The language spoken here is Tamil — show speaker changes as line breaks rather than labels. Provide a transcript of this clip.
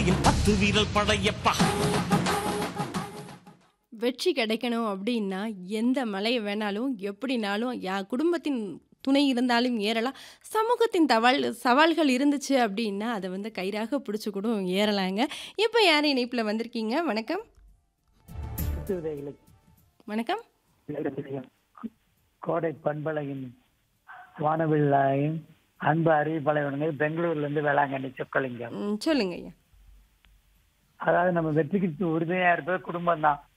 பத்து வீரல் படையப்பா
வெற்றி கிடைக்கணும் அப்படின்னா எந்த மலையை வேணாலும் எப்படினாலும் யா குடும்பத்தின் துணை இருந்தாலும் ஏறலாம் சமூகத்தின் தவால் சவால்கள் இருந்துச்சு அப்படின்னா அதை வந்து கயிறாக பிடிச்சி கூட ஏறலாங்க இப்போ யார் இணைப்பில் வந்திருக்கீங்க வணக்கம் வணக்கம்
கோடை பண்பலையின் வானவில்லாயும் அன்பு அறிவிப்பாளையவனுங்க பெங்களூர்ல இருந்து வேளாங்கண்ணி சொக்கலிங்கம்
ம், சொல்லுங்க ஐயா
அதாவது நம்ம வெற்றிக்கு உறுதுணையா இருப்பது குடும்பம் தான்